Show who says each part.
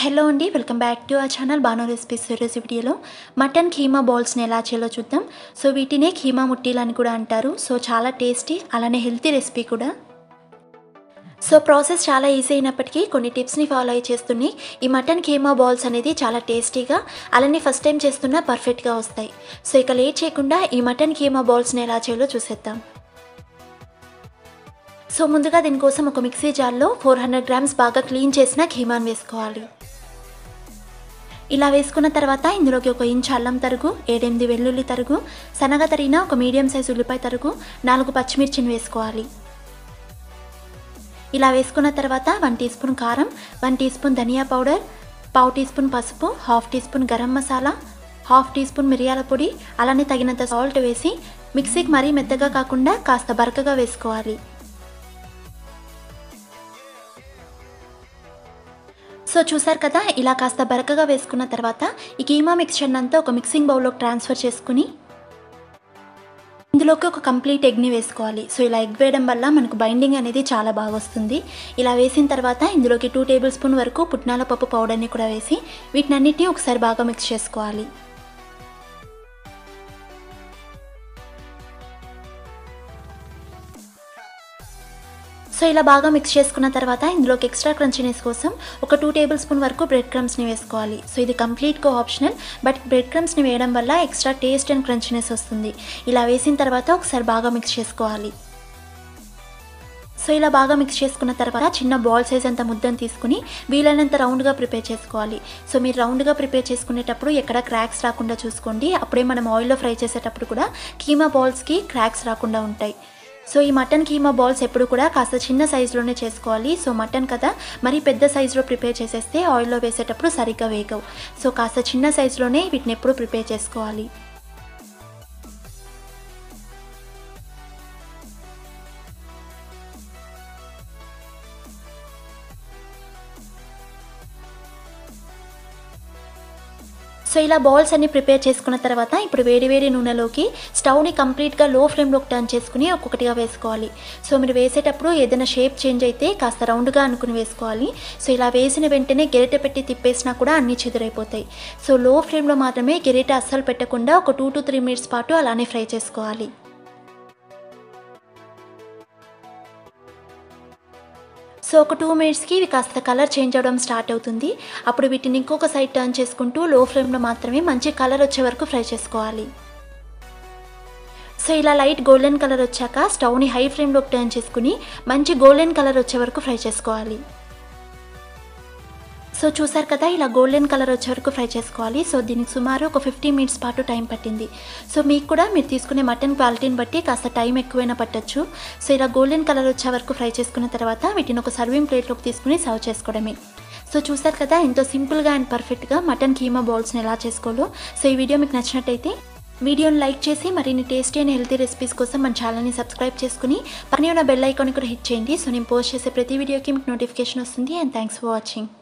Speaker 1: hello అండి welcome back to our channel Bhanu recipes ఈరోజు వీడియోలో మటన్ కీమా బాల్స్ని ఎలా చేయాలో చూద్దాం సో వీటినే కీమా ముట్టీలు అని కూడా అంటారు సో చాలా టేస్టీ అలానే హెల్తీ రెసిపీ కూడా సో ప్రాసెస్ చాలా ఈజీ అయినప్పటికీ కొన్ని టిప్స్ని ఫాలో అయ్యి చేస్తుని ఈ మటన్ కీమా బాల్స్ అనేది చాలా టేస్టీగా అలానే ఫస్ట్ టైం చేస్తున్నా పర్ఫెక్ట్గా వస్తాయి సో ఇక లేట్ చేయకుండా ఈ మటన్ కీమా బాల్స్ని ఎలా చేయాలో చూసేద్దాం సో ముందుగా దీనికోసం ఒక మిక్సీ జార్లో ఫోర్ హండ్రెడ్ గ్రామ్స్ బాగా క్లీన్ చేసిన కీమాన్ వేసుకోవాలి ఇలా వేసుకున్న తర్వాత ఇందులోకి ఒక ఇంచ్ అల్లం తరుగు ఏడెనిమిది వెల్లుల్లి తరుగు సన్నగా తరిగిన ఒక మీడియం సైజు ఉల్లిపాయ తరుగు నాలుగు పచ్చిమిర్చిని వేసుకోవాలి ఇలా వేసుకున్న తర్వాత వన్ టీ స్పూన్ కారం వన్ టీ స్పూన్ ధనియా పౌడర్ పావు టీ స్పూన్ పసుపు half teaspoon garam masala half teaspoon మిరియాల పొడి అలానే తగినంత సాల్ట్ వేసి మిక్సీకి మరీ మెత్తగా కాకుండా కాస్త బరకగా వేసుకోవాలి సో చూసారు కదా ఇలా కాస్త బరకగా వేసుకున్న తర్వాత ఈ కీమా మిక్స్చర్ అంతా ఒక మిక్సింగ్ బౌల్లోకి ట్రాన్స్ఫర్ చేసుకుని ఇందులోకి ఒక కంప్లీట్ ఎగ్ని వేసుకోవాలి సో ఇలా ఎగ్ వేయడం వల్ల మనకు బైండింగ్ అనేది చాలా బాగా వస్తుంది ఇలా వేసిన తర్వాత ఇందులోకి టూ టేబుల్ స్పూన్ వరకు పుట్నాల పప్పు పౌడర్ని కూడా వేసి వీటినన్నిటిని ఒకసారి బాగా మిక్స్ చేసుకోవాలి సో ఇలా బాగా మిక్స్ చేసుకున్న తర్వాత ఇందులోకి ఎక్స్ట్రా క్రంచీనెస్ కోసం ఒక టూ టేబుల్ స్పూన్ వరకు బ్రెడ్ క్రమ్స్ని వేసుకోవాలి సో ఇది కంప్లీట్గా ఆప్షనల్ బట్ బ్రెడ్ క్రమ్స్ని వేయడం వల్ల ఎక్స్ట్రా టేస్ట్ అండ్ క్రంచీనెస్ వస్తుంది ఇలా వేసిన తర్వాత ఒకసారి బాగా మిక్స్ చేసుకోవాలి సో ఇలా బాగా మిక్స్ చేసుకున్న తర్వాత చిన్న బాల్ సైజ్ అంత ముద్దను తీసుకుని వీలైనంత రౌండ్గా ప్రిపేర్ చేసుకోవాలి సో మీరు రౌండ్గా ప్రిపేర్ చేసుకునేటప్పుడు ఎక్కడ క్రాక్స్ రాకుండా చూసుకోండి అప్పుడే మనం ఆయిల్లో ఫ్రై చేసేటప్పుడు కూడా కీమా బాల్స్కి క్రాక్స్ రాకుండా ఉంటాయి సో ఈ మటన్ కీమా బాల్స్ ఎప్పుడు కూడా కాస్త చిన్న సైజులోనే చేసుకోవాలి సో మటన్ కదా మరి పెద్ద సైజులో ప్రిపేర్ చేసేస్తే ఆయిల్లో వేసేటప్పుడు సరిగ్గా వేగవు సో కాస్త చిన్న సైజులోనే వీటిని ఎప్పుడు ప్రిపేర్ చేసుకోవాలి సో ఇలా బాల్స్ అన్ని ప్రిపేర్ చేసుకున్న తర్వాత ఇప్పుడు వేడి వేడి నూనెలోకి స్టవ్ని కంప్లీట్గా లో ఫ్లేమ్లోకి టర్న్ చేసుకుని ఒక్కొక్కటిగా వేసుకోవాలి సో మీరు వేసేటప్పుడు ఏదైనా షేప్ చేంజ్ అయితే కాస్త రౌండ్గా అనుకుని వేసుకోవాలి సో ఇలా వేసిన వెంటనే గెరిటె పెట్టి తిప్పేసినా కూడా అన్నీ చెదురైపోతాయి సో లో ఫ్లేమ్లో మాత్రమే గెరిటె అస్సలు పెట్టకుండా ఒక టూ టు త్రీ మినిట్స్ పాటు అలానే ఫ్రై చేసుకోవాలి సో ఒక టూ మినిట్స్కి ఇవి కాస్త కలర్ చేంజ్ అవ్వడం స్టార్ట్ అవుతుంది అప్పుడు వీటిని ఇంకొక సైడ్ టర్న్ చేసుకుంటూ లో ఫ్లేమ్లో మాత్రమే మంచి కలర్ వచ్చే వరకు ఫ్రై చేసుకోవాలి సో ఇలా లైట్ గోల్డెన్ కలర్ వచ్చాక స్టవ్ని హై ఫ్లేమ్లోకి టర్న్ చేసుకుని మంచి గోల్డెన్ కలర్ వచ్చే వరకు ఫ్రై చేసుకోవాలి సో చూసారు కదా ఇలా గోల్డెన్ కలర్ వచ్చే వరకు ఫ్రై చేసుకోవాలి సో దీనికి సుమారు ఒక ఫిఫ్టీ మినిట్స్ పాటు టైం పట్టింది సో మీకు కూడా మీరు తీసుకునే మటన్ క్వాలిటీని బట్టి కాస్త టైం ఎక్కువైనా పట్టచ్చు సో ఇలా గోల్డెన్ కలర్ వచ్చే వరకు ఫ్రై చేసుకున్న తర్వాత వీటిని ఒక సర్వింగ్ ప్లేట్లోకి తీసుకుని సర్వ్ చేసుకోవడమే సో చూసారు కదా ఎంతో సింపుల్గా అండ్ పర్ఫెక్ట్గా మటన్ కీమా బౌల్స్ని ఎలా చేసుకోవాలో సో ఈ వీడియో మీకు నచ్చినట్టయితే వీడియోని లైక్ చేసి మరిన్ని టేస్టీ అండ్ హెల్తీ రెసిపీస్ కోసం మన ఛానల్ని సబ్స్క్రైబ్ చేసుకుని పక్కనే ఉన్న బెల్ ఐకాన్ కూడా హిట్ చేయండి సో నేను పోస్ట్ చేసే ప్రతి వీడియోకి మీకు నోటిఫికేషన్ వస్తుంది అండ్ థ్యాంక్స్ ఫర్ వాచింగ్